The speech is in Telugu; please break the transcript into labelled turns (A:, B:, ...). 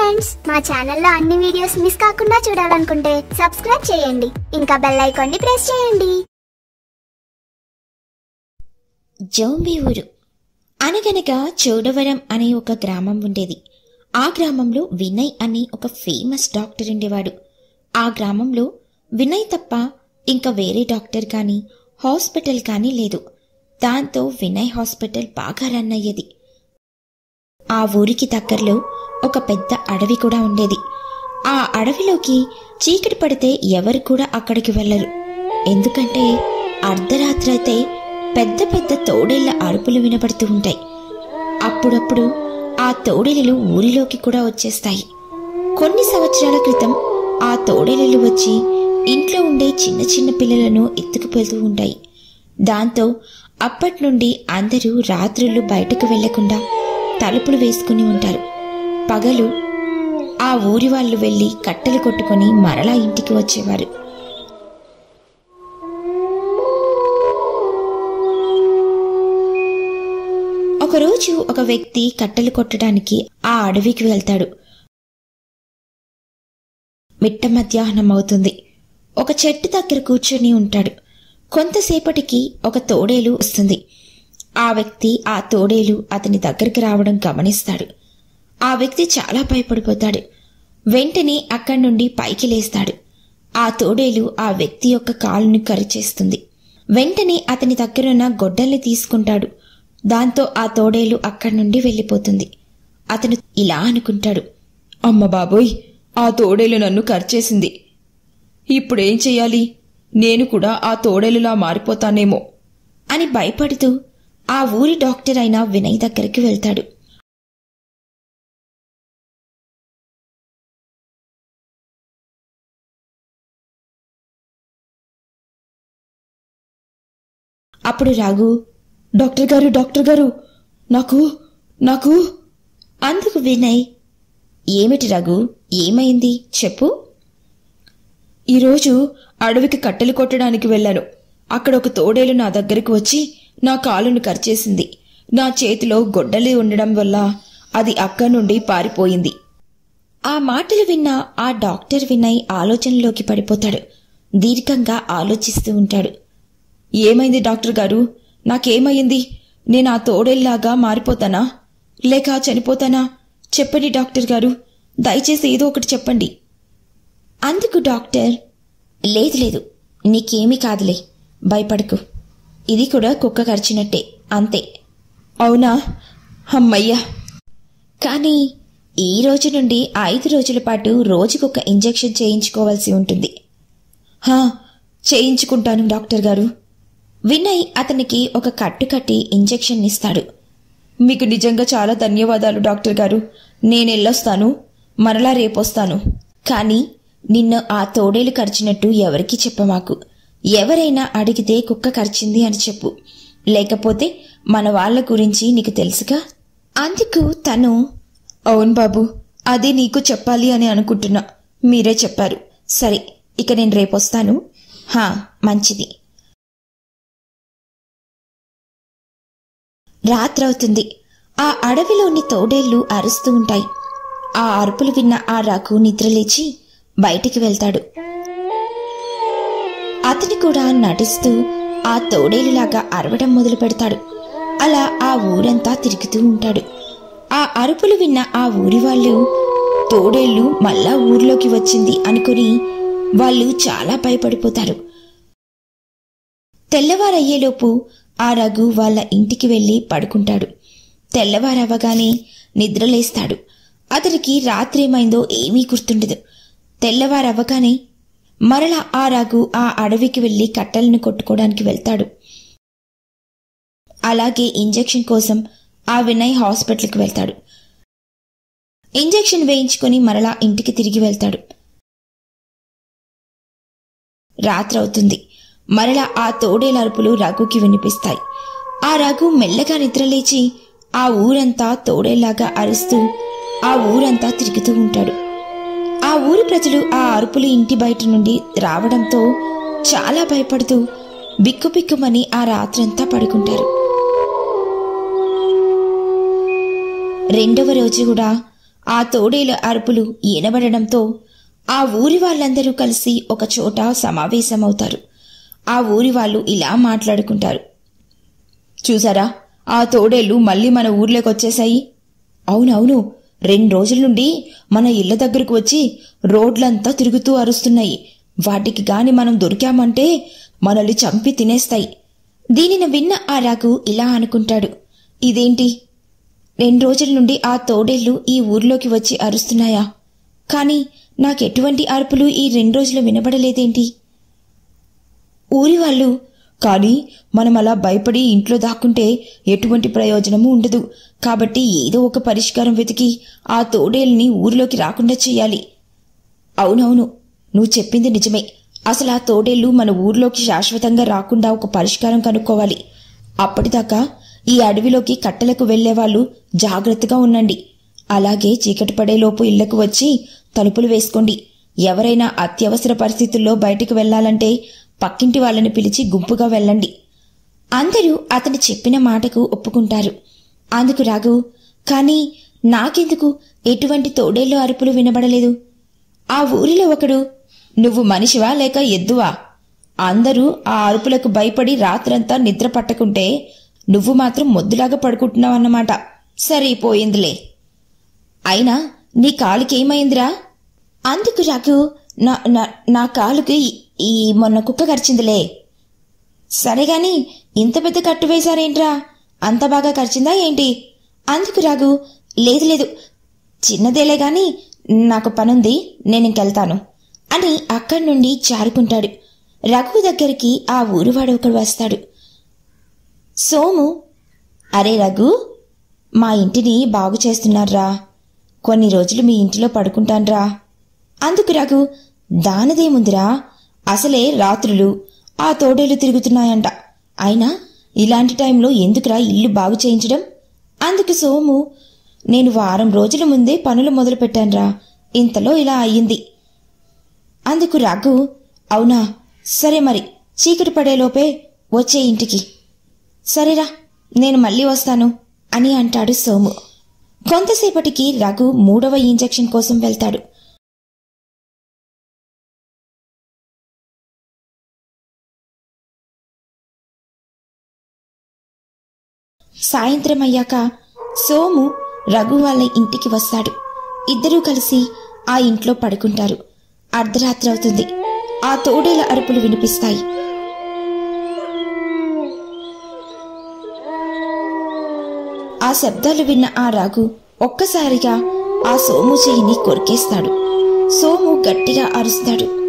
A: ఫ్రెండ్స్ మా ఛానల్లో అన్ని వీడియోస్ మిస్ కాకుండా చూడాలనుకుంటే సబ్స్క్రైబ్ చేయండి ఇంకా బెల్ ఐకాన్ని ప్రెస్ చేయండి
B: జోంబి ఊరు అనగనగా చోడవరం అనే ఒక గ్రామం ఉండేది ఆ గ్రామంలో వినయ్ అనే ఒక ఫేమస్ డాక్టర్ ఉండేవాడు ఆ గ్రామంలో వినయ్ తప్ప ఇంకా వేరే డాక్టర్ కానీ హాస్పిటల్ కానీ లేదు దాంతో వినయ్ హాస్పిటల్ బాగా రన్ అయ్యేది ఆ ఊరికి దగ్గరలో ఒక పెద్ద అడవి కూడా ఉండేది ఆ అడవిలోకి చీకటి పడితే ఎవరు కూడా అక్కడికి వెళ్ళరు ఎందుకంటే అర్ధరాత్రి అయితే పెద్ద పెద్ద తోడేళ్ల అరుపులు వినపడుతూ ఉంటాయి అప్పుడప్పుడు ఆ తోడేలు ఊరిలోకి కూడా వచ్చేస్తాయి కొన్ని సంవత్సరాల క్రితం ఆ తోడేలు వచ్చి ఇంట్లో ఉండే చిన్న చిన్న పిల్లలను ఎత్తుకుపోతూ ఉంటాయి దాంతో అప్పటి నుండి అందరూ రాత్రులు బయటకు వెళ్లకుండా తలుపులు వేసుకుని ఉంటారు పగలు ఆ ఊరి వాళ్ళు వెళ్లి కట్టెలు కొట్టుకొని మరలా ఇంటికి వచ్చేవారు ఒకరోజు ఒక వ్యక్తి కట్టెలు కొట్టడానికి ఆ అడవికి వెళ్తాడు మిట్ట మధ్యాహ్నం అవుతుంది ఒక చెట్టు దగ్గర కూర్చొని ఉంటాడు కొంతసేపటికి ఒక తోడేలు వస్తుంది ఆ వ్యక్తి ఆ తోడేలు అతని దగ్గరికి రావడం గమనిస్తాడు ఆ వ్యక్తి చాలా భయపడిపోతాడు వెంటనే అక్కడి నుండి పైకి లేస్తాడు ఆ తోడేలు ఆ వ్యక్తి యొక్క కాలుని కరిచేస్తుంది వెంటనే అతని దగ్గరున్న గొడ్డల్ని తీసుకుంటాడు దాంతో ఆ తోడేలు అక్కడి నుండి వెళ్ళిపోతుంది అతను ఇలా అనుకుంటాడు
C: అమ్మ బాబోయ్ ఆ తోడేలు నన్ను కరిచేసింది ఇప్పుడేం చెయ్యాలి నేను కూడా ఆ తోడేలులా మారిపోతానేమో
B: అని భయపడుతూ ఆ ఊరి డాక్టర్ అయిన వినయ్ దగ్గరికి వెళ్తాడు అప్పుడు రాఘు
C: డాక్టర్ గారు డాక్టర్ గారు నాకు నాకు
B: అందుకు వినయ్ ఏమిటి రఘు ఏమైంది చెప్పు
C: ఈరోజు అడవికి కట్టెలు కొట్టడానికి వెళ్ళాను అక్కడ ఒక తోడేలు నా దగ్గరికి వచ్చి నా కాలును కరిచేసింది నా చేతిలో గొడ్డలి ఉండడం వల్ల అది అక్కడి నుండి పారిపోయింది
B: ఆ మాటలు విన్న ఆ డాక్టర్ వినయ్ ఆలోచనలోకి పడిపోతాడు దీర్ఘంగా ఆలోచిస్తూ ఉంటాడు
C: ఏమైంది డాక్టర్ గారు నాకేమైంది నేను ఆ తోడేల్లాగా మారిపోతానా లేక చనిపోతానా చెప్పండి డాక్టర్ గారు దయచేసి ఏదో ఒకటి చెప్పండి
B: అందుకు డాక్టర్ లేదు లేదు నీకేమీ కాదులే భయపడకు ఇది కూడా కుక్క కరిచినట్టే అంతే
C: అవునా అమ్మయ్యా
B: కానీ ఈ రోజు నుండి ఐదు రోజుల పాటు రోజుకొక ఇంజెక్షన్ చేయించుకోవాల్సి ఉంటుంది
C: హా చేయించుకుంటాను డాక్టర్ గారు
B: వినయ్ అతనికి ఒక కట్టు కట్టి ఇంజెక్షన్ ఇస్తాడు
C: మీకు నిజంగా చాలా ధన్యవాదాలు డాక్టర్ గారు నేను వెళ్ళొస్తాను మరలా రేపొస్తాను
B: కానీ నిన్ను ఆ తోడేలు కరిచినట్టు ఎవరికీ చెప్పమాకు ఎవరైనా అడిగితే కుక్క కరిచింది అని చెప్పు లేకపోతే మన వాళ్ళ గురించి నీకు తెలుసుగా అందుకు తను
C: అవును బాబు అది నీకు చెప్పాలి అని అనుకుంటున్నా మీరే చెప్పారు
B: సరే ఇక నేను రేపొస్తాను హా మంచిది రాత్రవుతుంది ఆ అడవిలోని తోడేళ్లు అరుస్తూ ఉంటాయి ఆ అరుపులు విన్న ఆ రఘు నిద్రలేచి బయటికి వెళ్తాడు అతని కూడా నడుస్తూ ఆ తోడేలులాగా అరవడం మొదలు పెడతాడు అలా ఆ ఊరంతా తిరుగుతూ ఉంటాడు ఆ అరుపులు విన్న ఆ ఊరి వాళ్ళు తోడేళ్లు మళ్ళా ఊర్లోకి వచ్చింది అనుకుని వాళ్ళు చాలా భయపడిపోతారు తెల్లవారయ్యేలోపు ఆ రఘు వాళ్ళ ఇంటికి వెళ్ళి పడుకుంటాడు తెల్లవారవ్వగానే నిద్రలేస్తాడు అతనికి రాత్రేమైందో ఏమీ గుర్తుండదు తెల్లవారవ్వగానే మరలా ఆ రఘు ఆ అడవికి వెళ్లి కట్టెలను కొట్టుకోవడానికి వెళ్తాడు అలాగే ఇంజెక్షన్ కోసం ఆ వినయ్ హాస్పిటల్కి వెళ్తాడు ఇంజెక్షన్ వేయించుకుని మరలా ఇంటికి తిరిగి వెళ్తాడు రాత్రవుతుంది మరలా ఆ తోడేలరుపులు రఘుకి వినిపిస్తాయి ఆ రఘు మెల్లగా నిద్రలేచి ఆ ఊరంతా తోడేలాగా అరుస్తూ ఆ ఊరంతా తిరుగుతూ ఉంటాడు ఆ ఊరి ప్రజలు ఆ అరుపులు ఇంటి బయట నుండి రావడంతో చాలా భయపడుతూ బిక్కుబిక్కుమని ఆ రాత్రంతా పడుకుంటారు రెండవ రోజు కూడా ఆ తోడేల అరుపులు ఈనబడడంతో ఆ ఊరి వాళ్ళందరూ కలిసి ఒక చోట సమావేశమవుతారు ఆ ఊరి వాళ్ళు ఇలా మాట్లాడుకుంటారు
C: చూసారా ఆ తోడేళ్లు మళ్ళీ మన ఊర్లోకి వచ్చేశాయి అవునవును రెండు రోజుల నుండి మన ఇళ్ల దగ్గరకు వచ్చి రోడ్లంతా తిరుగుతూ అరుస్తున్నాయి వాటికి గాని మనం దొరికామంటే మనల్ని చంపి తినేస్తాయి
B: దీనిని విన్న ఆ రఘు ఇలా అనుకుంటాడు ఇదేంటి రెండు రోజుల నుండి ఆ తోడేళ్లు ఈ ఊర్లోకి వచ్చి అరుస్తున్నాయా కాని నాకెటువంటి అరుపులు ఈ రెండు రోజులు వినబడలేదేంటి ఊరి వాళ్ళు
C: కానీ మనం అలా భయపడి ఇంట్లో దాక్కుంటే ఎటువంటి ప్రయోజనము ఉండదు కాబట్టి ఏదో ఒక పరిష్కారం వెతికి ఆ తోడేల్ని ఊరిలోకి రాకుండా చెయ్యాలి అవునవును నువ్వు చెప్పింది నిజమే అసలు ఆ తోడేళ్లు మన ఊర్లోకి శాశ్వతంగా రాకుండా ఒక పరిష్కారం కనుక్కోవాలి అప్పటిదాకా ఈ అడవిలోకి కట్టెలకు వెళ్లేవాళ్లు జాగ్రత్తగా ఉండండి అలాగే చీకటి పడేలోపు ఇళ్లకు వచ్చి తలుపులు వేసుకోండి ఎవరైనా అత్యవసర పరిస్థితుల్లో బయటికి వెళ్లాలంటే పక్కింటి వాళ్ళని పిలిచి గుంపుగా వెళ్ళండి
B: అందరూ అతను చెప్పిన మాటకు ఒప్పుకుంటారు అందుకు రఘు కాని నాకెందుకు ఎటువంటి తోడేళ్ళు అరుపులు వినబడలేదు ఆ ఊరిలో ఒకడు
C: నువ్వు మనిషివా లేక ఎద్దువా అందరూ ఆ అరుపులకు భయపడి రాత్రంతా నిద్ర పట్టకుంటే నువ్వు మాత్రం మొద్దులాగా పడుకుంటున్నావన్నమాట సరిపోయిందిలే అయినా నీ కాలుకేమైందిరా
B: అందుకు రఘు
C: నా నా- నా కాలుకి ఈ- ఈ మొన్న కుక్క కరిచిందిలే సరేగాని ఇంత పెద్ద కట్టు వేశారేంట్రా అంత బాగా కరిచిందా ఏంటి
B: అందుకు రఘు
C: లేదు లేదు చిన్నదేలే గాని నాకు పనుంది నేను ఇంకెళ్తాను
B: అని అక్కడి నుండి జారుకుంటాడు రఘు దగ్గరికి ఆ ఊరువాడు ఒకడు వస్తాడు
C: సోము అరే రఘు మా ఇంటిని బాగు చేస్తున్నారా కొన్ని రోజులు మీ ఇంటిలో పడుకుంటాన్రా
B: అందుకు రఘు
C: దానదేముందిరా అసలే రాత్రులు ఆ తోడేలు తిరుగుతున్నాయంట అయినా ఇలాంటి టైంలో ఎందుకురా ఇల్లు బాగు చేయించడం అందుకు సోము నేను వారం రోజుల ముందే పనులు మొదలు పెట్టానురా ఇంతలో ఇలా అయ్యింది అందుకు రఘు అవునా సరే మరి చీకటి పడేలోపే వచ్చే ఇంటికి సరేరా నేను మళ్ళీ వస్తాను
B: అని అంటాడు సోము కొంతసేపటికి రఘు మూడవ ఇంజెక్షన్ కోసం వెళ్తాడు సాయంత్రం అయ్యాక సోము రఘు వాళ్ళ ఇంటికి వస్తాడు ఇద్దరూ కలిసి ఆ ఇంట్లో పడుకుంటారు అర్ధరాత్రి అవుతుంది ఆ తోడేల అరుపులు వినిపిస్తాయి ఆ శబ్దాలు విన్న ఆ రఘు ఒక్కసారిగా ఆ సోము చేయిని కొరికేస్తాడు సోము గట్టిగా అరుస్తాడు